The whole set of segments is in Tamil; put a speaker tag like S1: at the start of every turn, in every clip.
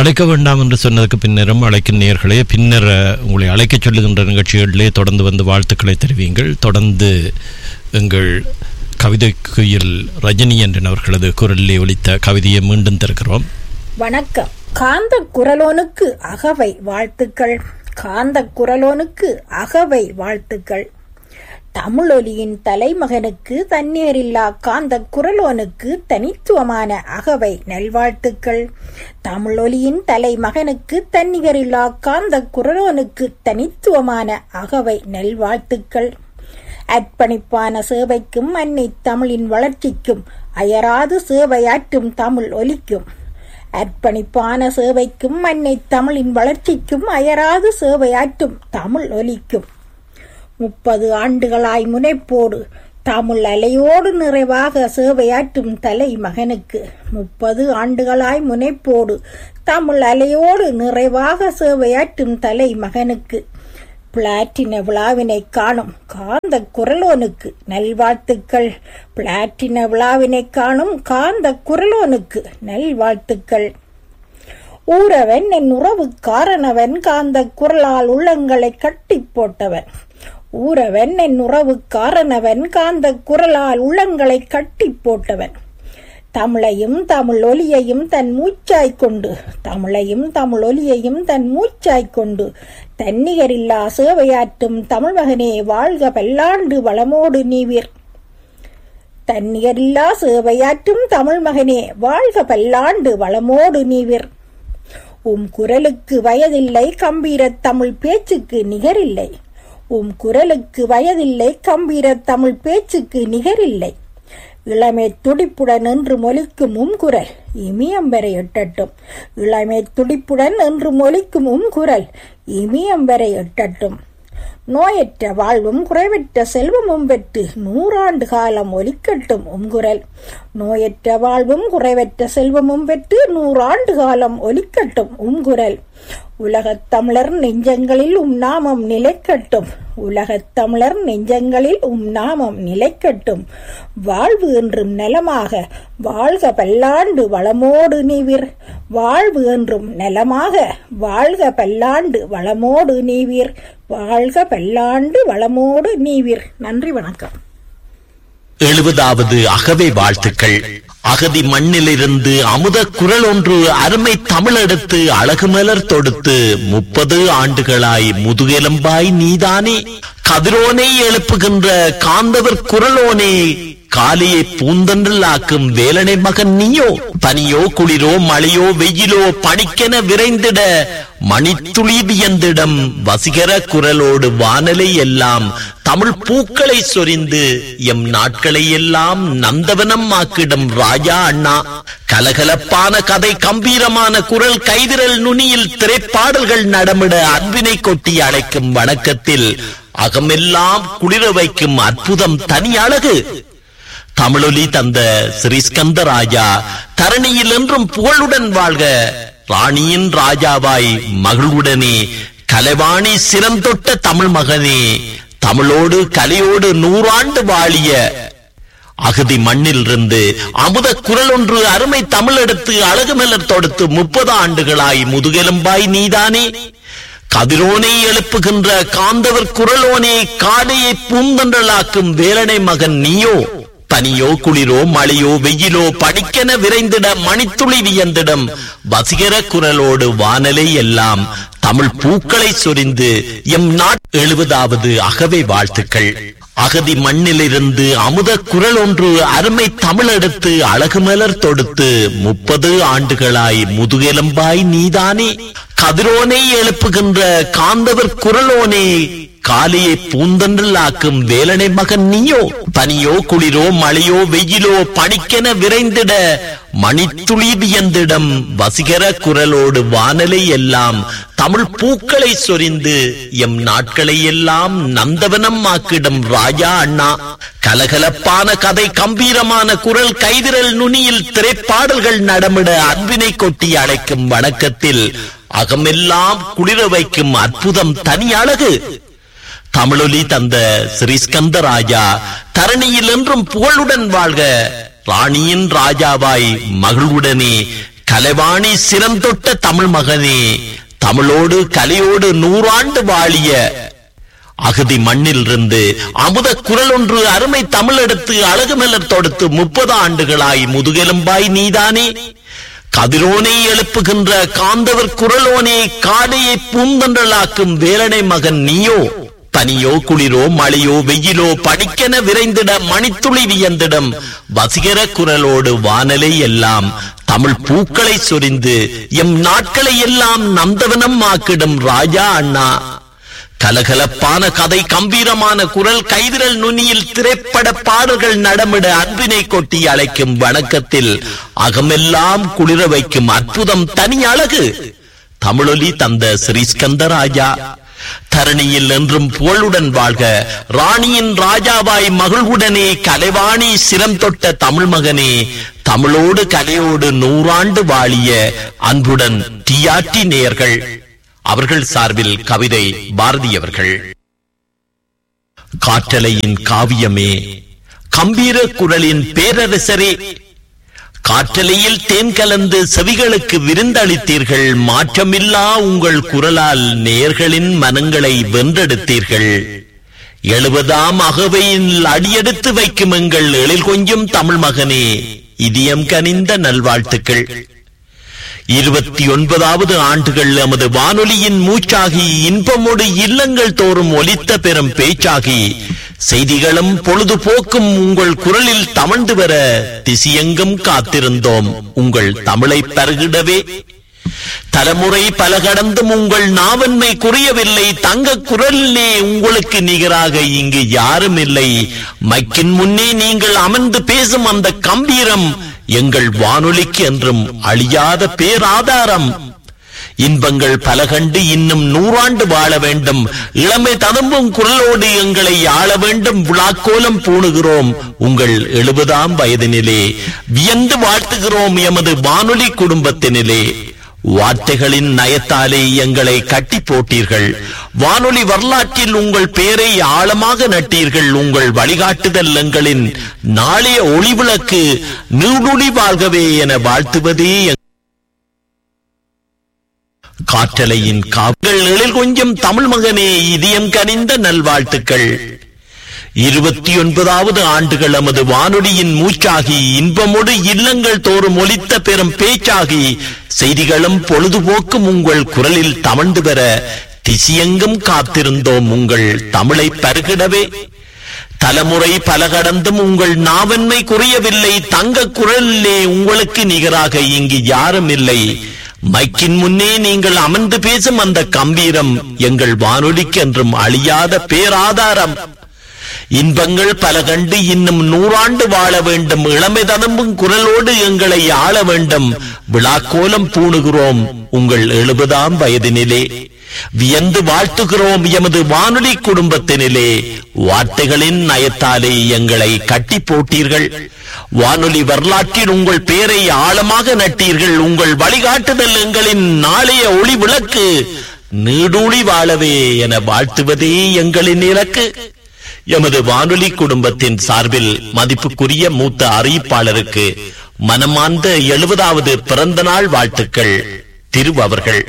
S1: அழைக்க வேண்டாம் என்று சொன்னதுக்கு பின்னரும் அழைக்கும் நேர்களே பின்னர் அஹ், உங்களை அழைக்கச் சொல்லுகின்ற நிகழ்ச்சிகளிலே தொடர்ந்து வந்து வாழ்த்துக்களை தெரிவியுங்கள் தொடர்ந்து எங்கள் கவிதை குயில் ரஜினி என்றன் அவர்களது குரலிலே ஒலித்த கவிதையை மீண்டும் தருகிறோம்
S2: வணக்கம் காந்த குரலோனுக்கு அகவை வாழ்த்துக்கள் காந்த குரலோனுக்கு அகவை வாழ்த்துக்கள் தமிழொலியின் தலைமகனுக்கு தண்ணீரில்லா காந்த குரலோனுக்கு தனித்துவமான அகவை நல்வாழ்த்துக்கள் தமிழொலியின் தலைமகனுக்கு தன்னிகரில்லா காந்த குரலோனுக்கு தனித்துவமான அகவை நல்வாழ்த்துக்கள் அர்ப்பணிப்பான சேவைக்கும் அன்னை தமிழின் வளர்ச்சிக்கும் அயராது சேவையாற்றும் தமிழ் ஒலிக்கும் அர்ப்பணிப்பான சேவைக்கும் அன்னை தமிழின் வளர்ச்சிக்கும் அயராது சேவையாற்றும் தமிழ் ஒலிக்கும் முப்பது ஆண்டுகளாய் முனைப்போடு தமிழ் அலையோடு நிறைவாக சேவையாற்றும் தலை மகனுக்கு முப்பது ஆண்டுகளாய் முனைப்போடு தமிழ் அலையோடு நிறைவாக சேவையாற்றும் தலை மகனுக்கு பிளாட்டின விழாவினை காணும் காந்த குரலோனுக்கு நல்வாழ்த்துக்கள் பிளாட்டின விழாவினை காணும் காந்த குரலோனுக்கு நல்வாழ்த்துக்கள் ஊரவன் என் உறவுக்காரனவன் காந்த குரலால் உள்ளங்களை கட்டி போட்டவன் ஊரவன் என் உறவுக்காரனவன் காந்த குரலால் உள்ளங்களை கட்டி போட்டவன் தமிழையும் தமிழ் ஒலியையும் தன் மூச்சாய்க் கொண்டு தமிழையும் தமிழ் ஒலியையும் தன் மூச்சாய்க் கொண்டு தன்னிகரில்லா சேவையாற்றும் தமிழ் மகனே வாழ்க பல்லாண்டு வளமோடு நீவீர் தன்னிகரில்லா சேவையாற்றும் தமிழ் மகனே வாழ்க பல்லாண்டு வளமோடு நீவீர் உம் குரலுக்கு வயதில்லை கம்பீரத் தமிழ் பேச்சுக்கு நிகரில்லை உம் குரலுக்கு வயதில்லை கம்பீரத் தமிழ் பேச்சுக்கு நிகரில்லை இளமை துடிப்புடன் என்று மொழிக்கும் உம் குரல் இமியம் வரை எட்டட்டும் இளமை துடிப்புடன் என்று மொழிக்கும் உம் குரல் இமியம் வரை எட்டட்டும் நோயற்ற வாழ்வும் குறைவற்ற செல்வமும் பெற்று நூறாண்டு காலம் ஒலிக்கட்டும் உங்குரல் நோயற்ற வாழ்வும் குறைவற்ற செல்வமும் பெற்று நூறாண்டு காலம் ஒலிக்கட்டும் உங்குரல் உலகத் தமிழர் நெஞ்சங்களில் உம் நாமம் நிலைக்கட்டும் உலகத் தமிழர் நெஞ்சங்களில் உம் நாமம் நிலைக்கட்டும் வாழ்வு என்றும் நலமாக வாழ்க பல்லாண்டு வளமோடு நீவிர் வாழ்வு என்றும் நலமாக வாழ்க பல்லாண்டு வளமோடு நீவிர் வாழ்க பல்லாண்டு வளமோடு நீவிர் நன்றி வணக்கம்
S3: எழுபதாவது அகவை வாழ்த்துக்கள் அகதி மண்ணிலிருந்து அமுத குரல் ஒன்று அருமை தமிழெடுத்து அழகு மலர் தொடுத்து முப்பது ஆண்டுகளாய் முதுகெலும்பாய் நீதானே கதிரோனை எழுப்புகின்ற காந்தவர் குரலோனே காலியை பூந்தன்றல் ஆக்கும் வேலனை மகன் நீயோ பனியோ குளிரோ மழையோ வெயிலோ பணிக்கென விரைந்திட மணித்துளி வியந்திடம் வசிகர குரலோடு வானலை எல்லாம் தமிழ் பூக்களை சொரிந்து எம் நாட்களை எல்லாம் நந்தவனம் ஆக்கிடும் ராஜா அண்ணா கலகலப்பான கதை கம்பீரமான குரல் கைவிரல் நுனியில் திரைப்பாடல்கள் நடமிட அன்பினை கொட்டி அழைக்கும் வணக்கத்தில் அகமெல்லாம் குளிர வைக்கும் அற்புதம் தனி அழகு தமிழொலி தந்த ஸ்ரீஸ்கந்த ராஜா தரணியில் என்றும் புகழுடன் வாழ்க ராணியின் ராஜாவாய் மகிழ்வுடனே கலைவாணி சிறந்தொட்ட தமிழ் மகனே தமிழோடு கலையோடு நூறாண்டு வாழிய அகதி மண்ணில் இருந்து அமுத குரல் ஒன்று அருமை தமிழ் எடுத்து அழகு மலர் தொடுத்து முப்பது ஆண்டுகளாய் முதுகெலும்பாய் நீதானே கதிரோனை எழுப்புகின்ற காந்தவர் குரலோனே காலையை பூந்தன்றலாக்கும் வேலனை மகன் நீயோ பனியோ குளிரோ மழையோ வெயிலோ படிக்கென விரைந்திட மணித்துளி வியந்திடம் வசிகர குரலோடு வானலை எல்லாம் தமிழ் பூக்களை சொரிந்து எம் நாட் எழுபதாவது அகவை வாழ்த்துக்கள் அகதி மண்ணிலிருந்து அமுத குரல் ஒன்று அருமை தமிழெடுத்து அழகு மலர் தொடுத்து முப்பது ஆண்டுகளாய் முதுகெலும்பாய் நீதானே கதிரோனை எழுப்புகின்ற காந்தவர் குரலோனே காலியை பூந்தன்றல் ஆக்கும் வேலனை மகன் நீயோ பனியோ குளிரோ மழையோ வெயிலோ பணிக்கென விரைந்திட மணித்துளி வியந்திடம் வசிகர குரலோடு வானலை எல்லாம் தமிழ் பூக்களை சொரிந்து எம் நாட்களை எல்லாம் நந்தவனம் ஆக்கிடும் ராஜா அண்ணா கலகலப்பான கதை கம்பீரமான குரல் கைவிரல் நுனியில் திரைப்பாடல்கள் நடமிட அன்பினை கொட்டி அழைக்கும் வணக்கத்தில் அகமெல்லாம் குளிர வைக்கும் அற்புதம் தனி அழகு தமிழொலி தந்த ஸ்ரீஸ்கந்த ராஜா தரணியில் என்றும் புகழுடன் வாழ்க ராணியின் ராஜாவாய் மகிழ்வுடனே கலைவாணி சிறந்தொட்ட தமிழ் மகனே தமிழோடு கலையோடு நூறாண்டு வாழிய அகதி மண்ணில் இருந்து அமுத குரல் ஒன்று அருமை தமிழ் எடுத்து அழகு மலர் தொடுத்து முப்பது ஆண்டுகளாய் முதுகெலும்பாய் நீதானே கதிரோனை எழுப்புகின்ற காந்தவர் குரலோனே காடையை பூந்தன்றலாக்கும் வேலனை மகன் நீயோ பனியோ குளிரோ மழையோ வெயிலோ படிக்கென விரைந்திட மணித்துளி வியந்திடம் வசீகர குரலோடு வானலை எல்லாம் தமிழ் பூக்களை சொரிந்து எம் நாட்களை எல்லாம் நந்தவனம் ஆக்கிடும் ராஜா அண்ணா கலகலப்பான கதை கம்பீரமான குரல் கைவிரல் நுனியில் திரைப்பட பாடல்கள் நடமிட அன்பினை கொட்டி அழைக்கும் வணக்கத்தில் அகமெல்லாம் குளிர வைக்கும் அற்புதம் தனி அழகு தமிழொலி தந்த ஸ்ரீஸ்கந்தராஜா தரணியில் என்றும் புகழுடன் வாழ்க ராணியின் ராஜாவாய் மகிழ்வுடனே கலைவாணி சிரம் தொட்ட தமிழ் மகனே தமிழோடு கலையோடு நூறாண்டு வாழிய அன்புடன் டிஆர்டி நேயர்கள் அவர்கள் சார்பில் கவிதை பாரதியவர்கள் காற்றலையின் காவியமே கம்பீர குரலின் பேரரசரே காற்றலையில் தேன் கலந்து செவிகளுக்கு விருந்தளித்தீர்கள் மாற்றமில்லா உங்கள் குரலால் நேர்களின் மனங்களை வென்றெடுத்தீர்கள் எழுபதாம் அகவையில் அடியெடுத்து வைக்கும் எங்கள் எழில் கொஞ்சம் தமிழ் மகனே இதயம் கனிந்த நல்வாழ்த்துக்கள் இருபத்தி ஒன்பதாவது ஆண்டுகள் நமது வானொலியின் மூச்சாகி இன்பமோடு இல்லங்கள் தோறும் ஒலித்த பெறும் பேச்சாகி செய்திகளும் பொழுதுபோக்கும் உங்கள் குரலில் தமழ்ந்து வர திசியெங்கும் காத்திருந்தோம் உங்கள் தமிழை பருகிடவே தலைமுறை பல கடந்தும் உங்கள் நாவன்மை குறையவில்லை தங்க குரலிலே உங்களுக்கு நிகராக இங்கு யாரும் இல்லை மைக்கின் முன்னே நீங்கள் அமர்ந்து பேசும் அந்த கம்பீரம் எங்கள் வானொலிக்கு என்றும் அழியாத பேராதாரம் இன்பங்கள் பல கண்டு இன்னும் நூறாண்டு வாழ வேண்டும் இளமை ததும்பும் குரலோடு எங்களை ஆள வேண்டும் விழாக்கோலம் பூணுகிறோம் உங்கள் எழுபதாம் வயதினிலே வியந்து வாழ்த்துகிறோம் எமது வானொலி குடும்பத்தினிலே வார்த்தைகளின் நயத்தாலே எங்களை கட்டி போட்டீர்கள் வானொலி வரலாற்றில் உங்கள் பெயரை ஆழமாக நட்டீர்கள் உங்கள் வழிகாட்டுதல் எங்களின் நாளைய ஒளிவிளக்கு நீடுடி வாழ்கவே என வாழ்த்துவதே எங்கள் காற்றலையின் காவல்கள் எழில் கொஞ்சம் தமிழ் மகனே இதயம் கனிந்த நல்வாழ்த்துக்கள் இருபத்தி ஒன்பதாவது ஆண்டுகள் நமது வானொலியின் மூச்சாகி இன்பமோடு இல்லங்கள் தோறும் ஒலித்த பெறும் பேச்சாகி செய்திகளும் பொழுதுபோக்கும் உங்கள் குரலில் தமழ்ந்து பெற திசியெங்கும் காத்திருந்தோம் உங்கள் தமிழை பருகிடவே தலைமுறை பல கடந்தும் உங்கள் நாவன்மை குறையவில்லை தங்க குரலிலே உங்களுக்கு நிகராக இங்கு யாரும் இல்லை மைக்கின் முன்னே நீங்கள் அமர்ந்து பேசும் அந்த கம்பீரம் எங்கள் வானொலிக்கு என்றும் அழியாத பேராதாரம் இன்பங்கள் பல கண்டு இன்னும் நூறாண்டு வாழ வேண்டும் இளமை ததும்பும் குரலோடு எங்களை ஆள வேண்டும் விழாக்கோலம் பூணுகிறோம் உங்கள் எழுபதாம் வயதினிலே வியந்து வாழ்த்துகிறோம் எமது வானொலி குடும்பத்தினிலே வார்த்தைகளின் நயத்தாலே எங்களை கட்டி போட்டீர்கள் வானொலி வரலாற்றில் உங்கள் பெயரை ஆழமாக நட்டீர்கள் உங்கள் வழிகாட்டுதல் எங்களின் நாளைய ஒளி விளக்கு நீடூழி வாழவே என வாழ்த்துவதே எங்களின் இலக்கு எமது வானொலி குடும்பத்தின் சார்பில் மதிப்புக்குரிய மூத்த அறிவிப்பாளருக்கு மனமார்ந்த எழுபதாவது பிறந்த நாள் வாழ்த்துக்கள் திரு அவர்கள்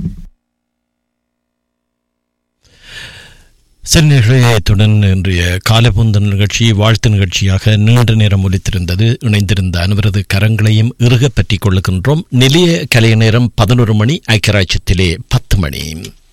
S1: சென்னிழையத்துடன் இன்றைய காலபுந்தன் நிகழ்ச்சி வாழ்த்து நிகழ்ச்சியாக நீண்ட நேரம் ஒலித்திருந்தது இணைந்திருந்த அனைவரது கரங்களையும் இறுக பற்றிக் கொள்ளுகின்றோம் நிலைய கலை நேரம் பதினொரு மணி ஐக்கியராட்சியத்திலே பத்து மணி